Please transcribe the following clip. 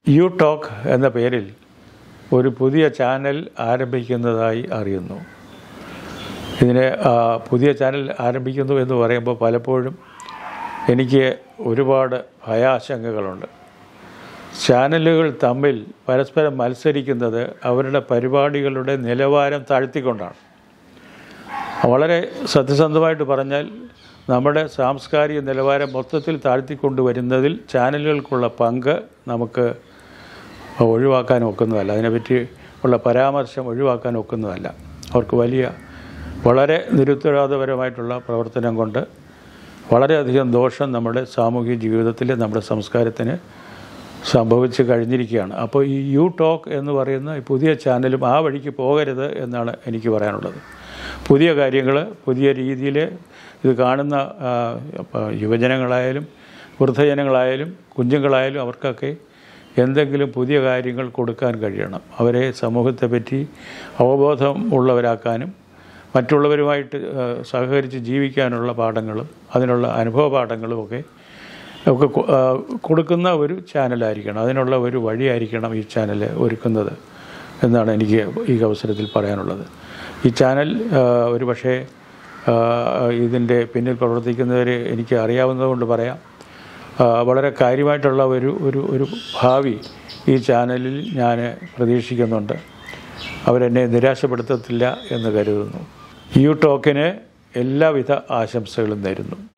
you talk എന്ന പേരിൽ ഒരു പുതിയ ചാനൽ ആരംഭിക്കുന്നതായി അറിയുന്നു ഇതിനെ ആ, പുതിയ ചാനൽ ആരംഭിക്കുന്നു എന്ന് പറയുമ്പോൾ പലപ്പോഴും എനിക്ക് ഒരുപാട് ഭയാശങ്കകളുണ്ട് ചാനലുകൾ തമ്മിൽ പരസ്പരം മത്സരിക്കുന്നത് അവരുടെ പരിപാടികളുടെ നിലവാരം താഴ്ത്തിക്കൊണ്ടാണ് വളരെ സത്യസന്ധമായിട്ട് പറഞ്ഞാൽ നമ്മുടെ സാംസ്കാരിക നിലവാരം മൊത്തത്തിൽ താഴ്ത്തിക്കൊണ്ടുവരുന്നതിൽ ചാനലുകൾക്കുള്ള പങ്ക് നമുക്ക് ഒഴിവാക്കാൻ ഒക്കുന്നതല്ല അതിനെപ്പറ്റി ഉള്ള പരാമർശം ഒഴിവാക്കാൻ ഒക്കുന്നതല്ല അവർക്ക് വലിയ വളരെ നിരുത്തരവാദപരമായിട്ടുള്ള പ്രവർത്തനം കൊണ്ട് വളരെയധികം ദോഷം നമ്മുടെ സാമൂഹിക ജീവിതത്തിൽ നമ്മുടെ സംസ്കാരത്തിന് സംഭവിച്ച് കഴിഞ്ഞിരിക്കുകയാണ് അപ്പോൾ ഈ യു ടോക്ക് എന്ന് പറയുന്ന ഈ പുതിയ ചാനലും ആ വഴിക്ക് പോകരുത് എന്നാണ് എനിക്ക് പറയാനുള്ളത് പുതിയ കാര്യങ്ങൾ പുതിയ രീതിയിൽ ഇത് കാണുന്ന ആ, പ- യുവജനങ്ങളായാലും വൃദ്ധജനങ്ങളായാലും കുഞ്ഞുങ്ങളായാലും അവർക്കൊക്കെ എന്തെങ്കിലും പുതിയ കാര്യങ്ങൾ കൊടുക്കാൻ കഴിയണം അവരെ സമൂഹത്തെ പറ്റി അവബോധം ഉള്ളവരാക്കാനും മറ്റുള്ളവരുമായിട്ട് ആ, സഹകരിച്ച് ജീവിക്കാനുള്ള പാഠങ്ങളും അതിനുള്ള അനുഭവ പാഠങ്ങളും ഒക്കെ ഒക്കെ കൊ- ആ, കൊടുക്കുന്ന ഒരു ചാനലായിരിക്കണം അതിനുള്ള ഒരു വഴിയായിരിക്കണം ഈ ചാനൽ ഒരുക്കുന്നത് എന്നാണ് എനിക്ക് ഈ അവസരത്തിൽ പറയാനുള്ളത് ഈ ചാനൽ ആ, ഒരു പക്ഷേ ആ, ഇതിൻ്റെ പിന്നിൽ പ്രവർത്തിക്കുന്നവർ എനിക്ക് അറിയാവുന്നതുകൊണ്ട് പറയാം ആ, വളരെ കാര്യമായിട്ടുള്ള ഒരു ഒരു ഒരു ഭാവി ഈ ചാനലിൽ ഞാൻ പ്രതീക്ഷിക്കുന്നുണ്ട് അവരെന്നെ നിരാശപ്പെടുത്തത്തില്ല എന്ന് കരുതുന്നു യു ടോക്കിന് എല്ലാവിധ ആശംസകളും നേരുന്നു